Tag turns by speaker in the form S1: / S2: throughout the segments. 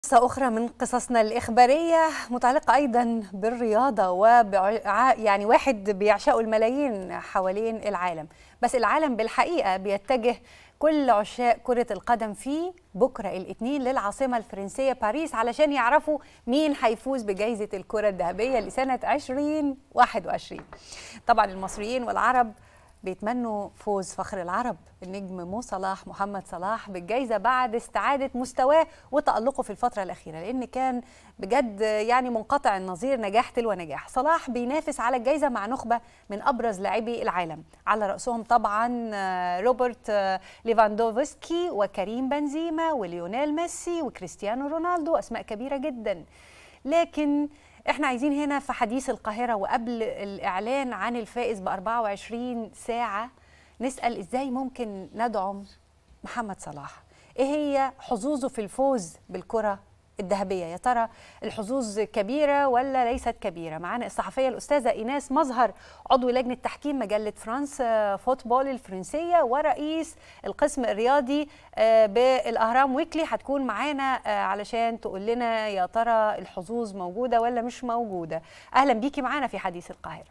S1: قصة أخرى من قصصنا الإخبارية متعلقة أيضا بالرياضة وبع... يعني واحد بيعشقه الملايين حوالين العالم بس العالم بالحقيقة بيتجه كل عشاق كرة القدم في بكرة الاثنين للعاصمة الفرنسية باريس علشان يعرفوا مين هيفوز بجائزة الكرة الذهبية لسنة 2021 طبعا المصريين والعرب بيتمنوا فوز فخر العرب النجم مو صلاح محمد صلاح بالجائزه بعد استعاده مستواه وتالقه في الفتره الاخيره لان كان بجد يعني منقطع النظير نجاح تلو نجاح صلاح بينافس على الجائزه مع نخبه من ابرز لاعبي العالم على راسهم طبعا روبرت ليفاندوفسكي وكريم بنزيما وليونيل ميسي وكريستيانو رونالدو اسماء كبيره جدا لكن احنا عايزين هنا في حديث القاهرة وقبل الإعلان عن الفائز ب 24 ساعة نسأل إزاي ممكن ندعم محمد صلاح إيه هي حظوظه في الفوز بالكرة الذهبية يا ترى الحظوظ كبيرة ولا ليست كبيرة معانا الصحفية الأستاذة إيناس مظهر عضو لجنة تحكيم مجلة فرانس فوتبول الفرنسية ورئيس القسم الرياضي بالأهرام ويكلي هتكون معانا علشان تقول لنا يا ترى الحظوظ موجودة ولا مش موجودة أهلا بيكي معانا في حديث القاهرة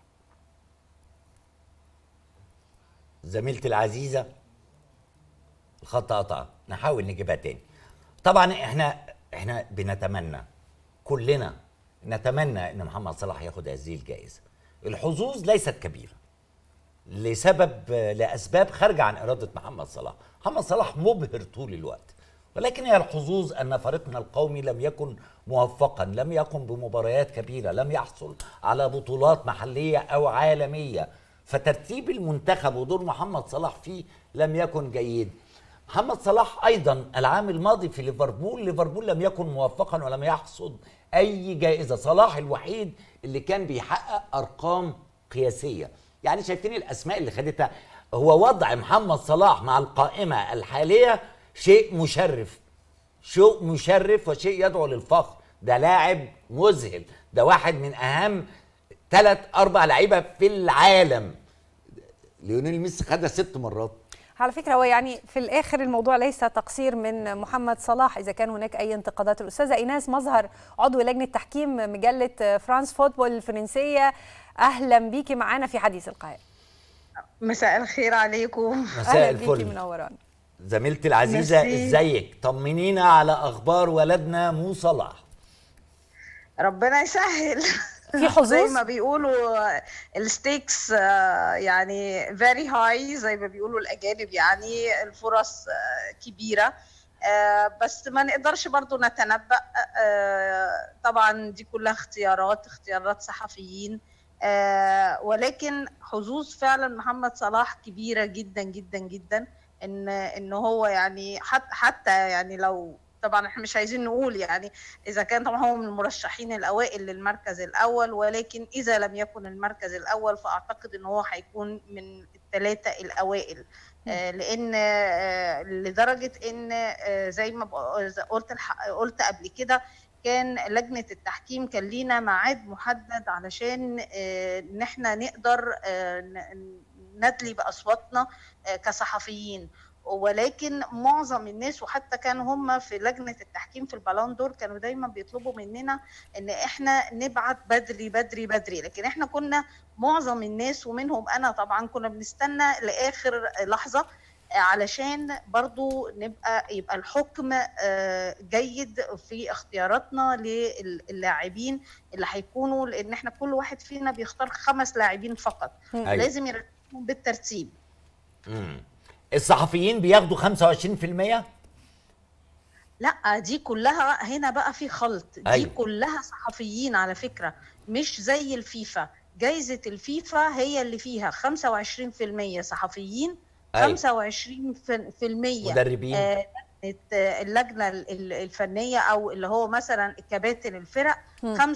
S2: زميلتي العزيزة الخط قطع نحاول نجيبها تاني طبعا احنا احنا بنتمنى كلنا نتمنى ان محمد صلاح ياخد هذه الجائزه الحظوظ ليست كبيره لسبب لاسباب خارجه عن اراده محمد صلاح محمد صلاح مبهر طول الوقت ولكن هي الحظوظ ان فريقنا القومي لم يكن موفقا لم يقم بمباريات كبيره لم يحصل على بطولات محليه او عالميه فترتيب المنتخب ودور محمد صلاح فيه لم يكن جيد محمد صلاح ايضا العام الماضي في ليفربول ليفربول لم يكن موفقا ولم يحصد اي جائزه صلاح الوحيد اللي كان بيحقق ارقام قياسيه يعني شايفين الاسماء اللي خدتها هو وضع محمد صلاح مع القائمه الحاليه شيء مشرف شيء مشرف وشيء يدعو للفخر ده لاعب مذهل ده واحد من اهم ثلاث اربع لعيبه في العالم ليونيل ميسي خدها ست مرات
S1: على فكره هو يعني في الاخر الموضوع ليس تقصير من محمد صلاح اذا كان هناك اي انتقادات الاستاذه ايناس مظهر عضو لجنه تحكيم مجله فرانس فوتبول الفرنسيه اهلا بيكي معانا في حديث القاهره
S3: مساء الخير عليكم
S2: مساء الفل
S1: منورانا
S2: زميلتي العزيزه ازيك طمنينا على اخبار ولدنا مو صلاح
S3: ربنا يسهل
S1: في حظوظ
S3: زي ما بيقولوا الستيكس يعني فيري هاي زي ما بيقولوا الاجانب يعني الفرص كبيره بس ما نقدرش برضو نتنبأ طبعا دي كلها اختيارات اختيارات صحفيين ولكن حظوظ فعلا محمد صلاح كبيره جدا جدا جدا ان ان هو يعني حتى يعني لو طبعا احنا مش عايزين نقول يعني اذا كان طبعا هو من المرشحين الاوائل للمركز الاول ولكن اذا لم يكن المركز الاول فاعتقد ان هو هيكون من الثلاثه الاوائل آه لان آه لدرجه ان آه زي ما قلت قلت قبل كده كان لجنه التحكيم كان لينا ميعاد محدد علشان ان احنا نقدر ندلي باصواتنا كصحفيين ولكن معظم الناس وحتى كانوا هم في لجنه التحكيم في البالون دور كانوا دايما بيطلبوا مننا ان احنا نبعت بدري بدري بدري لكن احنا كنا معظم الناس ومنهم انا طبعا كنا بنستنى لاخر لحظه علشان برضو نبقى يبقى الحكم جيد في اختياراتنا للاعبين اللي هيكونوا لان احنا كل واحد فينا بيختار خمس لاعبين فقط أيوة. لازم يرتبهم بالترتيب
S2: مم. الصحفيين بياخدوا 25%
S3: لا دي كلها هنا بقى في خلط دي أيوة. كلها صحفيين على فكرة مش زي الفيفا جايزة الفيفا هي اللي فيها 25% صحفيين أيوة. 25%
S2: مدربين
S3: آه اللجنة الفنية أو اللي هو مثلا كباتن الفرق م. 25%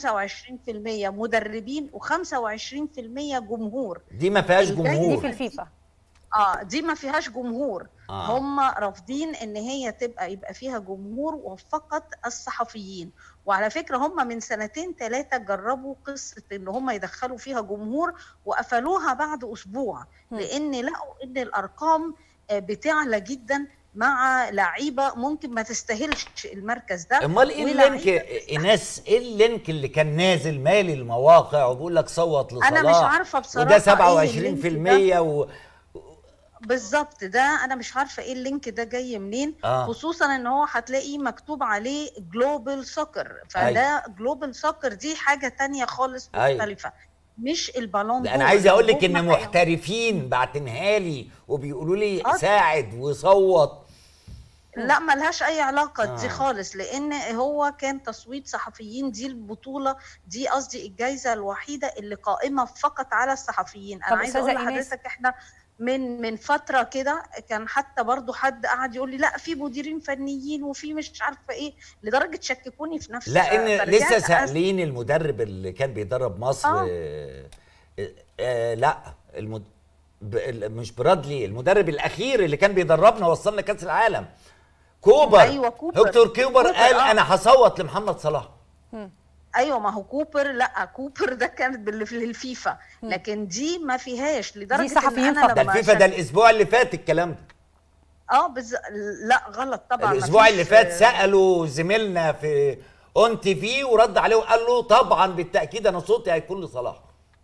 S3: مدربين و25% جمهور
S2: دي ما فيهاش جمهور
S1: دي في الفيفا
S3: اه دي ما فيهاش جمهور آه. هم رافضين ان هي تبقى يبقى فيها جمهور وفقط الصحفيين وعلى فكره هم من سنتين ثلاثه جربوا قصه ان هم يدخلوا فيها جمهور وقفلوها بعد اسبوع م. لان لقوا ان الارقام بتعلى جدا مع لعيبه ممكن ما تستاهلش المركز ده
S2: امال ايه اللينك
S3: ولعيبة
S2: ايناس ايه اللينك اللي كان نازل مالي المواقع وبيقول لك صوت لصلاح
S3: أنا مش عارفة بصراحة
S2: وده
S3: إيه اللينك
S2: 27% و...
S3: بالظبط ده انا مش عارفه ايه اللينك ده جاي منين
S2: آه.
S3: خصوصا ان هو هتلاقي مكتوب عليه جلوبال سوكر فده جلوبال سوكر دي حاجه تانية خالص
S2: أيوة.
S3: مختلفه مش البالون
S2: ده انا
S3: دور.
S2: عايز اقول لك ان
S3: هم
S2: محترفين بعتنها لي وبيقولوا لي
S3: آه.
S2: ساعد وصوت
S3: لا ملهاش اي علاقه
S2: آه.
S3: دي خالص لان هو كان تصويت صحفيين دي البطوله دي قصدي الجائزه الوحيده اللي قائمه فقط على الصحفيين
S1: طب
S3: انا عايزه اقول
S1: أستاذة إيناس.
S3: لحضرتك احنا من من فتره كده كان حتى برضو حد قعد يقول لي لا في مديرين فنيين وفي مش عارفه ايه لدرجه شككوني في نفسي
S2: لا ان
S3: فرجعت
S2: لسه
S3: أس-
S2: سائلين المدرب اللي كان بيدرب مصر
S3: آه.
S2: آه. آه آه لا المد... ب... ال- مش برادلي المدرب الاخير اللي كان بيدربنا وصلنا كاس العالم كوبر
S3: أيوة، كوبر.
S2: دكتور كوبر
S3: كوبر،
S2: قال
S3: آه.
S2: انا هصوت لمحمد صلاح
S3: ايوه ما هو كوبر لا كوبر ده كانت بال- في الفيفا لكن دي ما فيهاش لدرجه إن
S1: صحفيين
S3: أنا
S1: فقط.
S2: ده
S3: لما
S2: الفيفا ده
S3: شك-
S2: الاسبوع اللي فات الكلام ده
S3: اه بز... لا غلط طبعا
S2: الاسبوع
S3: مفيش-
S2: اللي فات سالوا زميلنا في اون تي في ورد عليه وقال له طبعا بالتاكيد انا صوتي هيكون لصلاح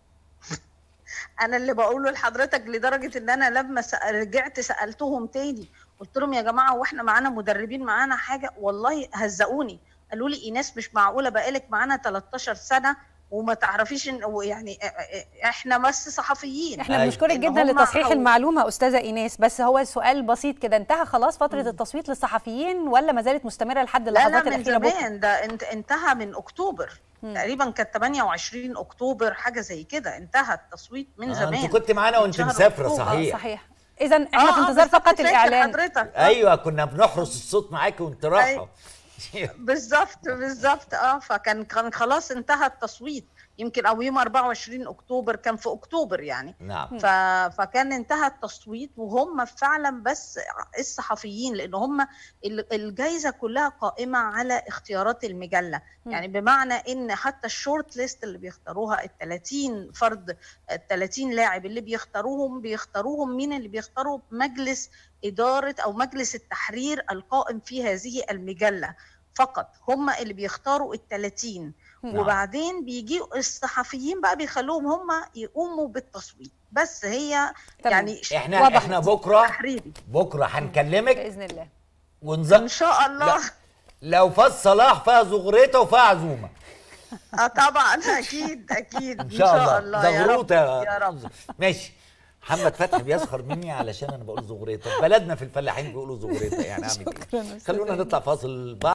S3: انا اللي بقوله لحضرتك لدرجه ان انا لما سأ- رجعت سالتهم تاني قلت لهم يا جماعه واحنا معانا مدربين معانا حاجه والله هزقوني قالوا لي ايناس مش معقوله بقالك معانا 13 سنه وما تعرفيش ان يعني احنا بس صحفيين
S1: احنا
S2: أيوة.
S1: بنشكرك
S3: إن
S1: جدا
S3: هم
S1: لتصحيح
S3: حاول-
S1: المعلومه استاذه ايناس بس هو سؤال بسيط كده انتهى خلاص فتره التصويت للصحفيين ولا ما زالت مستمره لحد
S3: لا لا
S1: اللحظات
S3: من
S1: الاخيره بكره
S3: زمان ده انت انتهى من اكتوبر تقريبا كانت 28 اكتوبر حاجه زي كده انتهى التصويت من
S2: آه
S3: زمان
S2: انت كنت معانا وانت
S3: شهر
S2: مسافره
S3: أكتوبر.
S2: صحيح
S1: صحيح اذا احنا
S3: آه،
S1: في
S3: آه،
S1: انتظار
S3: بالظبط،
S1: فقط
S3: فاكر
S1: الاعلان
S3: حضرتك آه.
S2: ايوه كنا بنحرس الصوت معاكي وانت رايحه
S3: أيوة. بالظبط بالظبط اه فكان كان خلاص انتهى التصويت يمكن او يوم 24 اكتوبر كان في اكتوبر يعني
S2: نعم
S3: ف... فكان انتهى التصويت وهم فعلا بس الصحفيين لان هم ال- الجائزه كلها قائمه على اختيارات المجله
S1: مم.
S3: يعني بمعنى ان حتى الشورت ليست اللي بيختاروها ال 30 فرد ال 30 لاعب اللي بيختاروهم بيختاروهم مين اللي بيختاروا مجلس اداره او مجلس التحرير القائم في هذه المجله فقط هم اللي بيختاروا ال 30
S2: نعم.
S3: وبعدين بيجيوا الصحفيين بقى بيخلوهم هم يقوموا بالتصويت بس هي
S1: تمام.
S3: يعني ش-
S2: احنا
S1: وضحت.
S2: احنا بكره
S3: تحريري
S2: بكره هنكلمك
S1: باذن الله
S2: ونز...
S3: ان شاء الله
S2: لا. لو فاز صلاح فيها زغرته وفيها عزومه
S3: اه طبعا اكيد اكيد
S2: ان شاء الله
S3: يا رب
S2: زغروطه
S3: يا رب
S2: ماشي محمد فتحي بيسخر مني علشان انا بقول زغريطه بلدنا في الفلاحين بيقولوا زغريطه يعني اعمل ايه
S1: شكراً أستاذ
S2: خلونا نطلع فاصل بعد